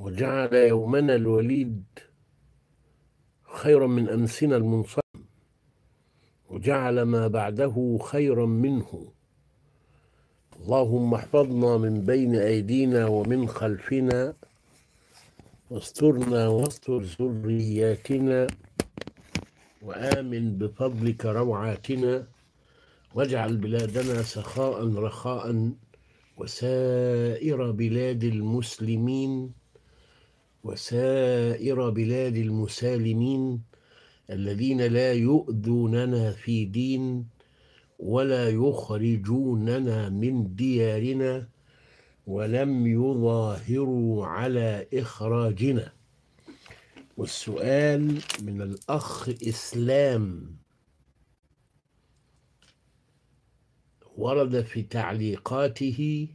وجعل يومنا الوليد خيرا من أمسنا المنصرم وجعل ما بعده خيرا منه اللهم احفظنا من بين أيدينا ومن خلفنا واسترنا واستر ذرياتنا وآمن بفضلك روعاتنا واجعل بلادنا سخاء رخاء وسائر بلاد المسلمين وسائر بلاد المسالمين الذين لا يؤذوننا في دين ولا يخرجوننا من ديارنا ولم يظاهروا على إخراجنا والسؤال من الأخ إسلام ورد في تعليقاته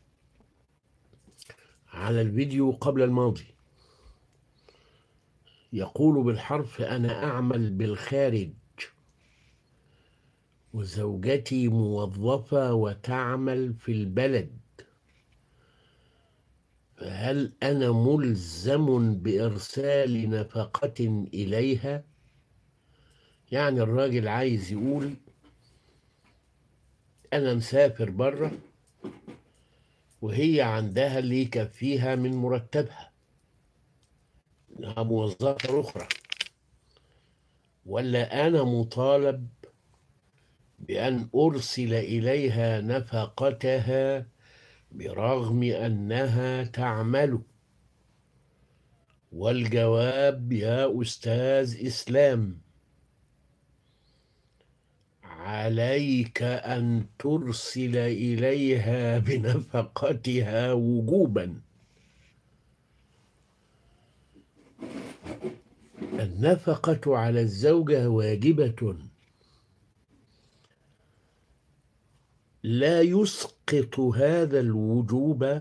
على الفيديو قبل الماضي يقول بالحرف أنا أعمل بالخارج وزوجتي موظفة وتعمل في البلد فهل أنا ملزم بإرسال نفقة إليها؟ يعني الراجل عايز يقول أنا مسافر بره وهي عندها اللي يكفيها من مرتبها إنها موظفة أخرى ولا أنا مطالب بأن أرسل إليها نفقتها برغم أنها تعمل والجواب يا أستاذ إسلام عليك أن ترسل إليها بنفقتها وجوبا النفقة على الزوجة واجبة لا يسقط هذا الوجوب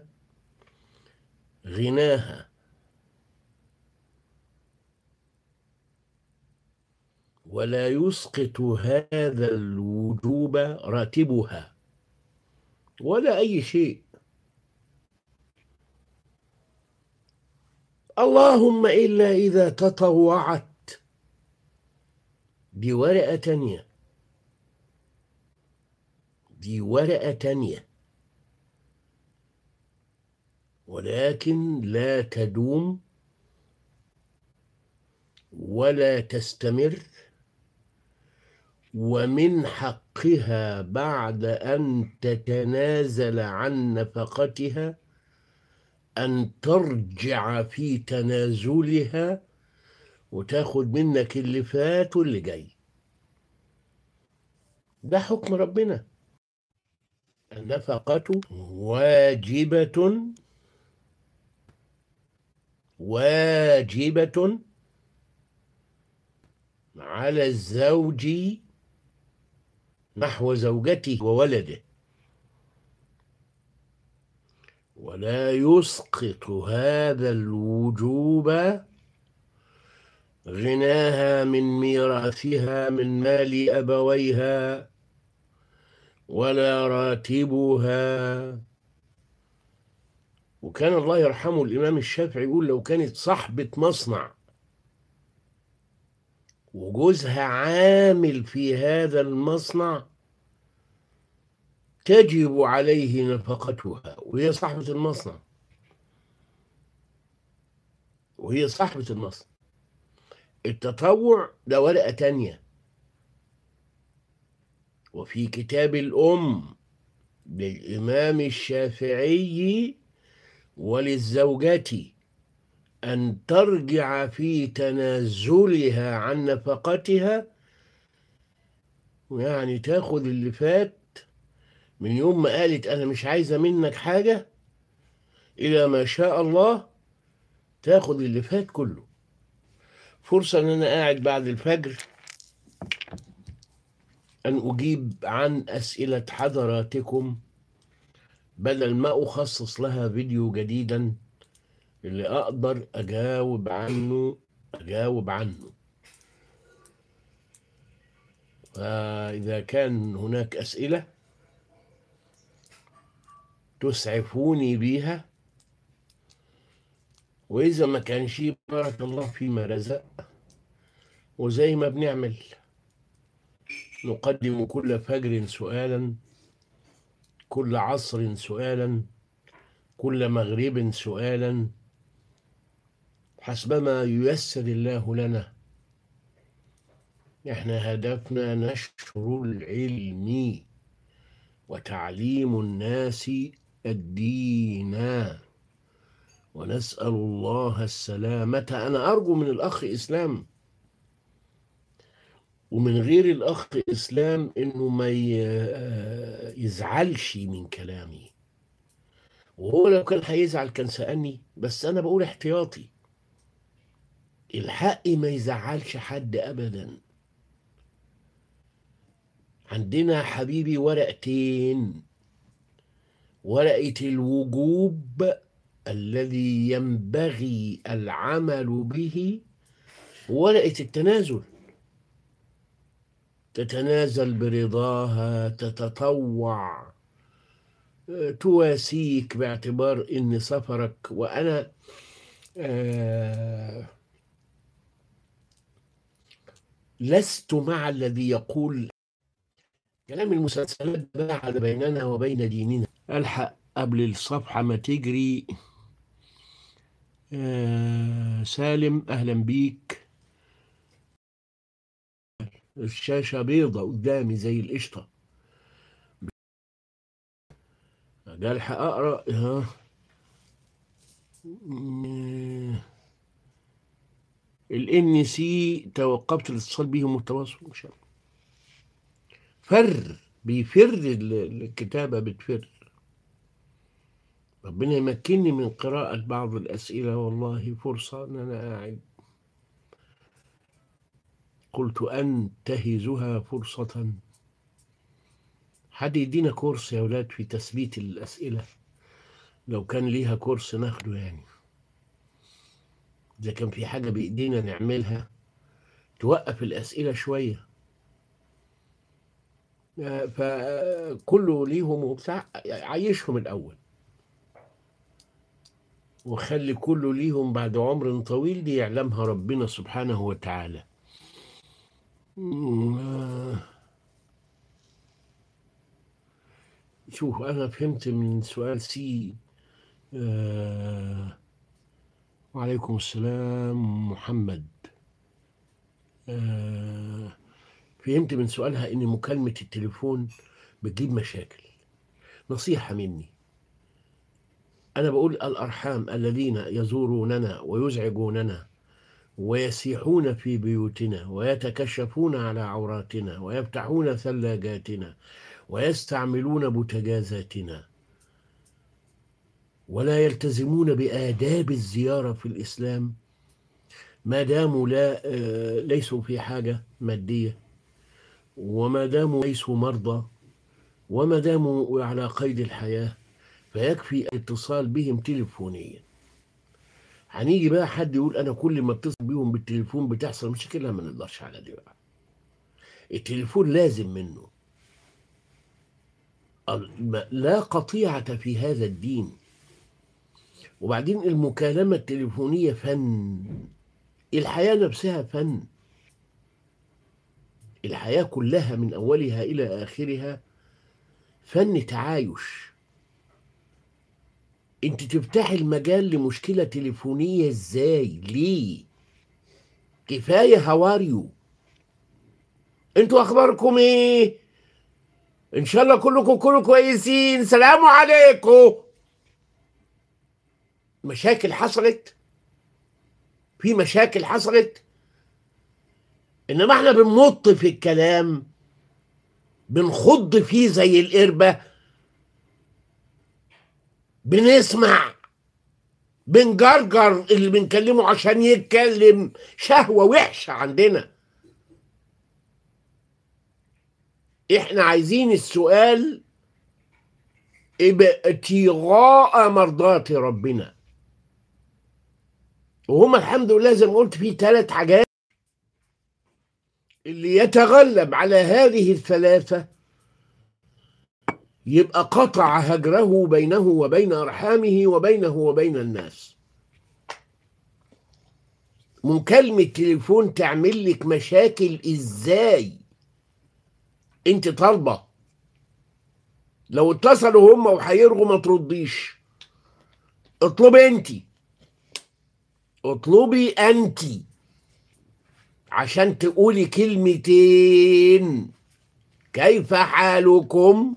غناها ولا يسقط هذا الوجوب راتبها ولا أي شيء اللهم إلا إذا تطوعت دي ورقة تانية دي ورقة تانية ولكن لا تدوم ولا تستمر ومن حقها بعد أن تتنازل عن نفقتها أن ترجع في تنازلها وتاخد منك اللي فات واللي جاي ده حكم ربنا النفقة واجبة واجبة على الزوج نحو زوجته وولده ولا يسقط هذا الوجوب غناها من ميراثها من مال أبويها ولا راتبها وكان الله يرحمه الإمام الشافعي يقول لو كانت صاحبة مصنع وجوزها عامل في هذا المصنع تجب عليه نفقتها وهي صاحبة المصنع وهي صاحبة المصنع التطوع ده ورقة تانية وفي كتاب الأم للإمام الشافعي وللزوجة أن ترجع في تنازلها عن نفقتها يعني تاخد اللي فات من يوم ما قالت أنا مش عايزة منك حاجة إلى ما شاء الله تاخد اللي فات كله فرصة أن أنا قاعد بعد الفجر أن أجيب عن أسئلة حضراتكم بدل ما أخصص لها فيديو جديدا اللي أقدر أجاوب عنه أجاوب عنه فإذا كان هناك أسئلة تسعفوني بيها وإذا ما كانش بارك الله فيما رزق وزي ما بنعمل نقدم كل فجر سؤالا كل عصر سؤالا كل مغرب سؤالا حسبما ييسر الله لنا احنا هدفنا نشر العلم وتعليم الناس الدين ونسأل الله السلامة أنا أرجو من الأخ إسلام ومن غير الأخ إسلام إنه ما ي- يزعلش من كلامي وهو لو كان هيزعل كان سألني بس أنا بقول احتياطي الحق ما يزعلش حد أبدا عندنا حبيبي ورقتين ورقة الوجوب الذي ينبغي العمل به ورقة التنازل تتنازل برضاها تتطوع آه، تواسيك باعتبار ان سفرك وانا آه، لست مع الذي يقول كلام المسلسلات باعد بيننا وبين ديننا الحق قبل الصفحة ما تجري آه، سالم أهلا بيك الشاشة بيضة قدامي زي القشطة الحق أقرأ ها الان سي توقفت الاتصال بيهم والتواصل ان شاء الله فر بيفر ال- الكتابة بتفر ربنا يمكنني من قراءة بعض الأسئلة والله فرصة أن أنا قاعد قلت أنتهزها فرصة حد يدينا كورس يا ولاد في تثبيت الأسئلة لو كان ليها كورس ناخده يعني إذا كان في حاجة بإيدينا نعملها توقف الأسئلة شوية آه، فكله ليهم وبتاع عيشهم الأول وخلي كله ليهم بعد عمر طويل دي يعلمها ربنا سبحانه وتعالى مم، آه. شوف أنا فهمت من سؤال سي آه وعليكم السلام محمد آه فهمت من سؤالها إن مكالمة التليفون بتجيب مشاكل نصيحة مني أنا بقول الأرحام الذين يزوروننا ويزعجوننا ويسيحون في بيوتنا ويتكشفون على عوراتنا ويفتحون ثلاجاتنا ويستعملون بوتجازاتنا ولا يلتزمون بآداب الزيارة في الإسلام ما داموا لا آه، ليسوا في حاجة مادية وما داموا ليسوا مرضى وما داموا على قيد الحياة فيكفي الاتصال بهم تليفونيا هنيجي بقى حد يقول انا كل ما اتصل بيهم بالتليفون بتحصل مشكله ما نقدرش على دي بقى التليفون لازم منه ال- ما- لا قطيعة في هذا الدين وبعدين المكالمة التليفونية فن الحياة نفسها فن الحياة كلها من أولها إلى آخرها فن تعايش انت تفتحي المجال لمشكلة تليفونية ازاي ليه كفاية هواريو انتوا اخباركم ايه ان شاء الله كلكم كلكم كويسين سلام عليكم مشاكل حصلت في مشاكل حصلت انما احنا بنمط في الكلام بنخض فيه زي القربة بنسمع بنجرجر اللي بنكلمه عشان يتكلم شهوة وحشة عندنا احنا عايزين السؤال ابتغاء مرضات ربنا وهم الحمد لله زي ما قلت في ثلاث حاجات اللي يتغلب على هذه الثلاثة يبقى قطع هجره بينه وبين أرحامه وبينه وبين الناس مكالمة تليفون تعمل لك مشاكل ازاي انت طالبة لو اتصلوا هم وهيرغوا ما ترديش اطلبي انت اطلبي انت عشان تقولي كلمتين كيف حالكم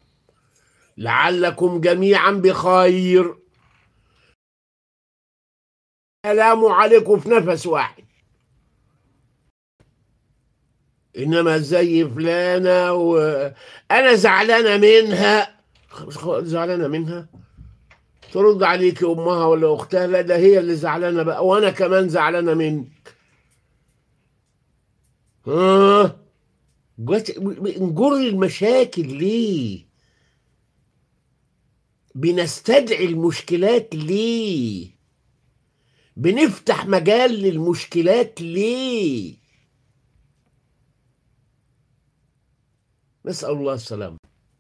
لعلكم جميعا بخير السلام عليكم في نفس واحد انما زي فلانه وانا زعلانه منها زعلانه منها ترد عليك امها ولا اختها لا ده هي اللي زعلانه بقى وانا كمان زعلانه منك ها نجر المشاكل ليه بنستدعي المشكلات ليه بنفتح مجال للمشكلات ليه نسأل الله السلامة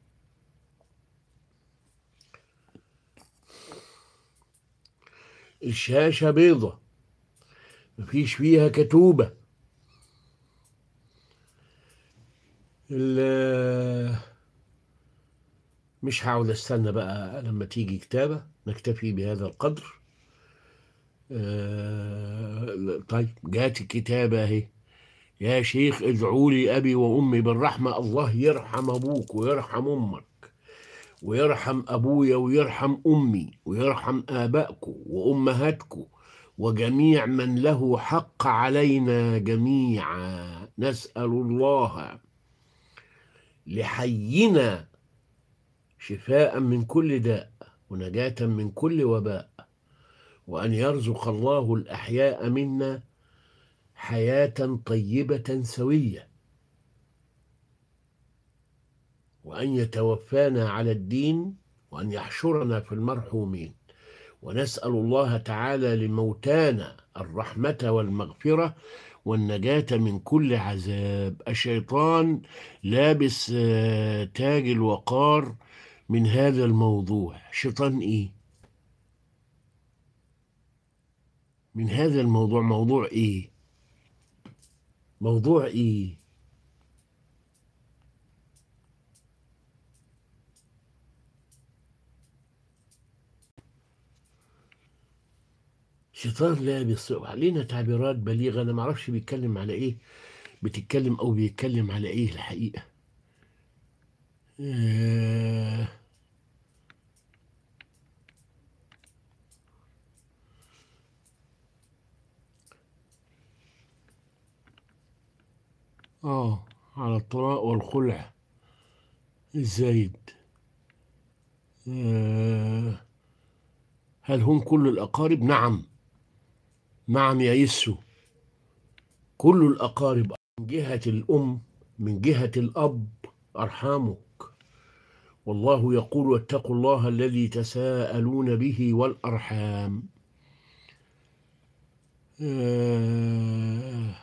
الشاشة بيضة مفيش فيها كتوبة مش هقعد استنى بقى لما تيجي كتابة نكتفي بهذا القدر آه طيب جات الكتابة اهي يا شيخ ادعوا لي أبي وأمي بالرحمة الله يرحم أبوك ويرحم أمك ويرحم أبويا ويرحم أمي ويرحم آبائكم وأمهاتكم وجميع من له حق علينا جميعا نسأل الله لحينا شفاء من كل داء ونجاة من كل وباء وأن يرزق الله الأحياء منا حياة طيبة سوية وأن يتوفانا على الدين وأن يحشرنا في المرحومين ونسأل الله تعالى لموتانا الرحمة والمغفرة والنجاة من كل عذاب الشيطان لابس تاج الوقار من هذا الموضوع شيطان ايه من هذا الموضوع موضوع ايه موضوع ايه شيطان لابس علينا تعبيرات بليغة أنا معرفش بيتكلم على إيه بتتكلم أو بيتكلم على إيه الحقيقة آه آه على الطلاق والخلع الزايد آه هل هم كل الأقارب؟ نعم نعم يا يسو كل الأقارب من جهة الأم من جهة الأب أرحامك والله يقول واتقوا الله الذي تساءلون به والأرحام آه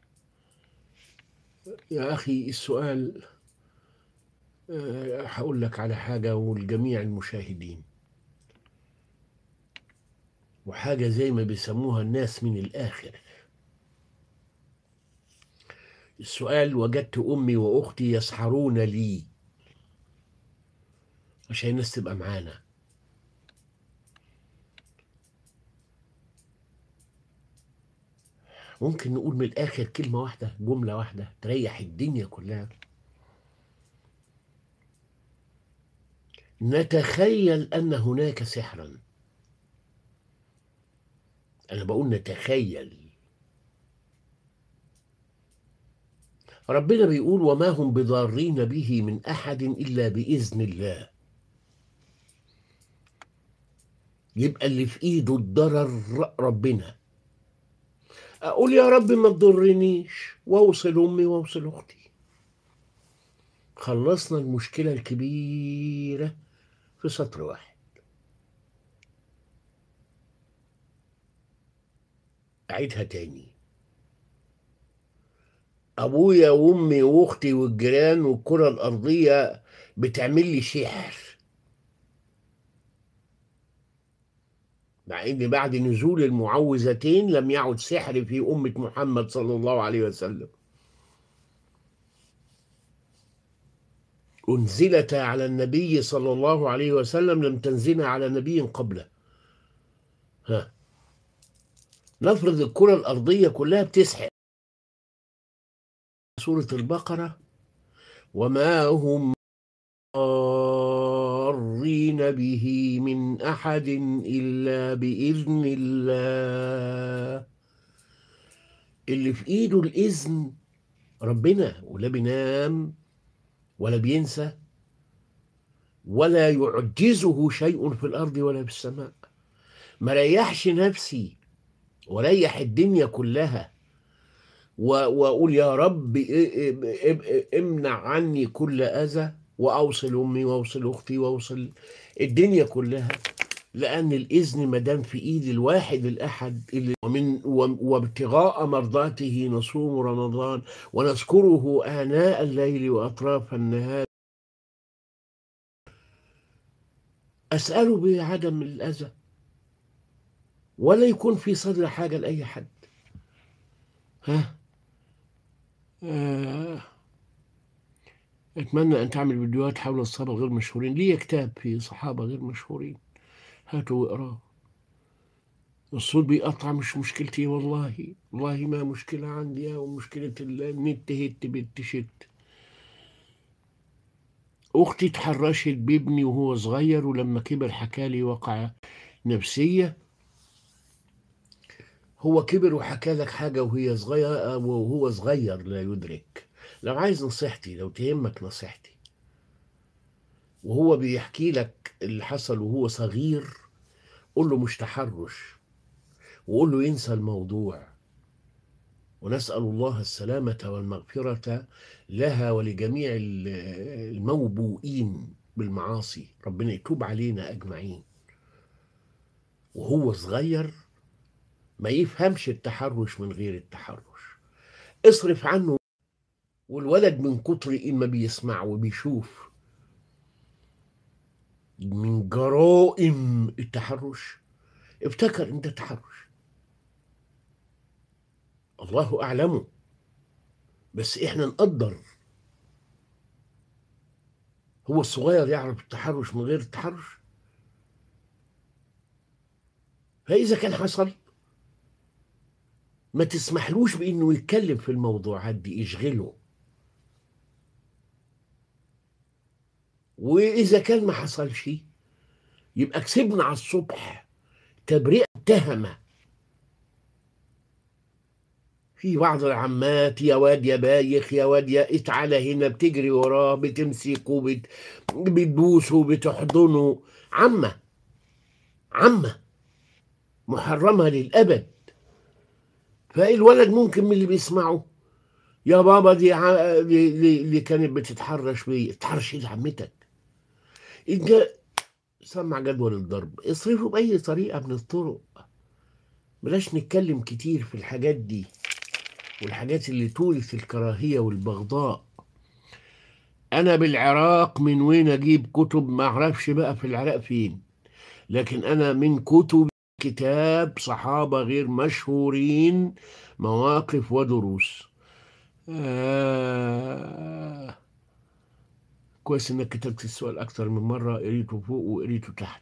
يا أخي السؤال آه هقول لك على حاجة والجميع المشاهدين وحاجة زي ما بيسموها الناس من الآخر السؤال وجدت أمي وأختي يسحرون لي عشان الناس تبقى معانا ممكن نقول من الآخر كلمة واحدة جملة واحدة تريح الدنيا كلها نتخيل أن هناك سحرا أنا بقول نتخيل ربنا بيقول وما هم بضارين به من أحد إلا بإذن الله يبقى اللي في إيده الضرر ربنا أقول يا رب ما تضرنيش وأوصل أمي وأوصل أختي خلصنا المشكلة الكبيرة في سطر واحد أعيدها تاني أبويا وأمي وأختي والجيران والكرة الأرضية بتعمل لي سحر مع ان بعد نزول المعوذتين لم يعد سحر في امه محمد صلى الله عليه وسلم انزلتا على النبي صلى الله عليه وسلم لم تنزل على نبي قبله ها نفرض الكره الارضيه كلها بتسحر سوره البقره وما هم ضارين به من احد الا باذن الله اللي في ايده الاذن ربنا ولا بينام ولا بينسى ولا يعجزه شيء في الارض ولا في السماء ما ريحش نفسي وريح الدنيا كلها واقول يا رب امنع عني كل اذى واوصل امي واوصل اختي واوصل الدنيا كلها لان الاذن ما دام في ايد الواحد الاحد اللي ومن وابتغاء مرضاته نصوم رمضان ونذكره اناء الليل واطراف النهار اساله بعدم الاذى ولا يكون في صدر حاجه لاي حد ها آه. أتمنى أن تعمل فيديوهات حول الصحابة غير مشهورين لي كتاب في صحابة غير مشهورين هاتوا واقراه الصوت بيقطع مش مشكلتي والله والله ما مشكلة عندي ومشكلة النت هت بالتشت أختي تحرشت بابني وهو صغير ولما كبر حكالي وقع نفسية هو كبر وحكى لك حاجة وهي صغيرة وهو صغير لا يدرك لو عايز نصيحتي لو تهمك نصيحتي وهو بيحكي لك اللي حصل وهو صغير قول له مش تحرش وقول له ينسى الموضوع ونسأل الله السلامة والمغفرة لها ولجميع الموبوئين بالمعاصي ربنا يتوب علينا أجمعين وهو صغير ما يفهمش التحرش من غير التحرش اصرف عنه والولد من كتر ما بيسمع وبيشوف من جرائم التحرش افتكر ان ده تحرش الله اعلمه بس احنا نقدر هو الصغير يعرف التحرش من غير التحرش فاذا كان حصل ما تسمحلوش بانه يتكلم في الموضوعات دي يشغله واذا كان ما حصلش يبقى كسبنا على الصبح تبرئه تهمه في بعض العمات يا واد يا بايخ يا واد يا تعالى هنا بتجري وراه بتمسكه بت... بتبوسه بتحضنه عمه عمه محرمه للابد فالولد ممكن من اللي بيسمعه يا بابا دي ع... دي اللي كانت بتتحرش بيه تحرش ايه عمتك انت سمع جدول الضرب اصرفه باي طريقه من الطرق بلاش نتكلم كتير في الحاجات دي والحاجات اللي تورث الكراهيه والبغضاء انا بالعراق من وين اجيب كتب ما اعرفش بقى في العراق فين لكن انا من كتب كتاب صحابه غير مشهورين مواقف ودروس آه كويس انك كتبت السؤال اكتر من مره قريته فوق وقريته تحت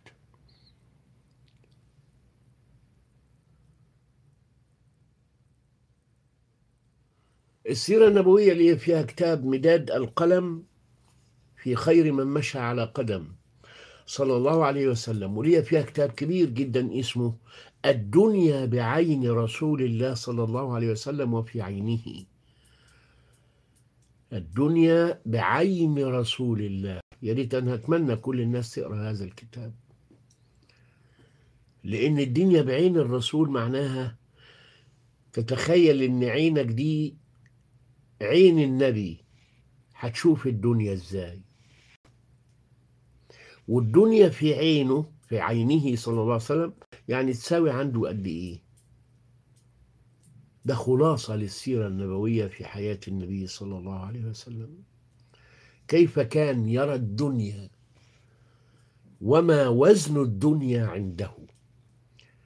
السيرة النبوية اللي فيها كتاب مداد القلم في خير من مشى على قدم صلى الله عليه وسلم وليه فيها كتاب كبير جدا اسمه الدنيا بعين رسول الله صلى الله عليه وسلم وفي عينه الدنيا بعين رسول الله يا ريت انا اتمنى كل الناس تقرا هذا الكتاب لان الدنيا بعين الرسول معناها تتخيل ان عينك دي عين النبي هتشوف الدنيا ازاي والدنيا في عينه في عينه صلى الله عليه وسلم يعني تساوي عنده قد ايه ده خلاصة للسيرة النبوية في حياة النبي صلى الله عليه وسلم كيف كان يرى الدنيا وما وزن الدنيا عنده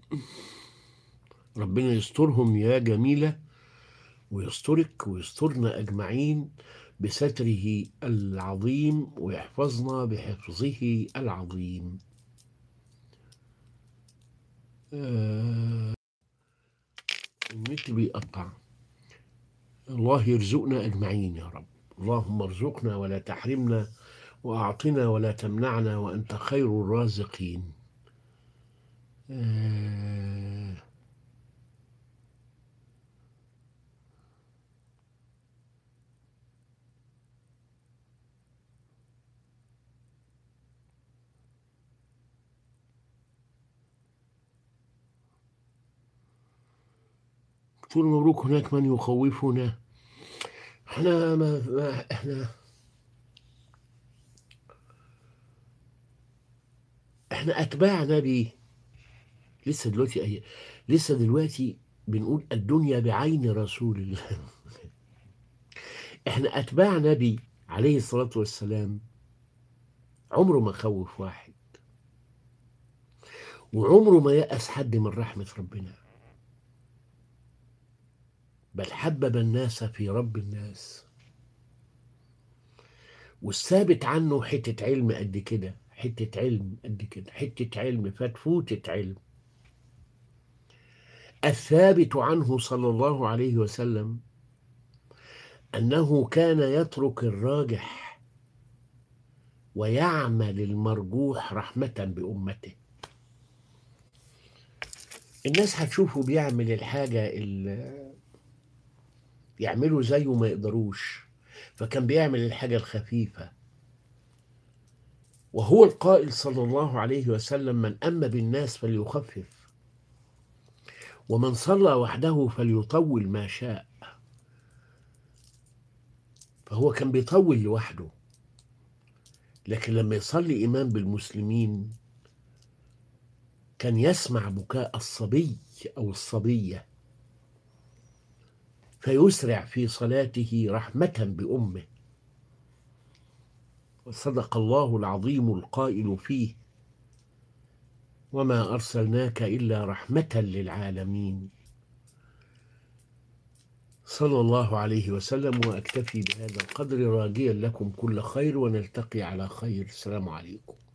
ربنا يسترهم يا جميلة ويسترك ويسترنا أجمعين بستره العظيم ويحفظنا بحفظه العظيم آه، النت بيقطع الله يرزقنا أجمعين يا رب اللهم ارزقنا ولا تحرمنا وأعطنا ولا تمنعنا وأنت خير الرازقين آه، قلت له مبروك هناك من يخوفنا احنا ما, ما احنا احنا اتباع نبي لسه دلوقتي أي... لسه دلوقتي بنقول الدنيا بعين رسول الله احنا اتباع نبي عليه الصلاه والسلام عمره ما خوف واحد وعمره ما يأس حد من رحمه ربنا بل حبب الناس في رب الناس والثابت عنه حتة علم قد كده حتة علم قد كده حتة علم فتفوتة علم الثابت عنه صلى الله عليه وسلم أنه كان يترك الراجح ويعمل المرجوح رحمة بأمته الناس هتشوفه بيعمل الحاجة اللي يعملوا زيه ما يقدروش فكان بيعمل الحاجة الخفيفة وهو القائل صلى الله عليه وسلم من أما بالناس فليخفف ومن صلى وحده فليطول ما شاء فهو كان بيطول لوحده لكن لما يصلي إمام بالمسلمين كان يسمع بكاء الصبي أو الصبية فيسرع في صلاته رحمة بأمه وصدق الله العظيم القائل فيه وما أرسلناك إلا رحمة للعالمين صلى الله عليه وسلم وأكتفي بهذا القدر راجيا لكم كل خير ونلتقي على خير السلام عليكم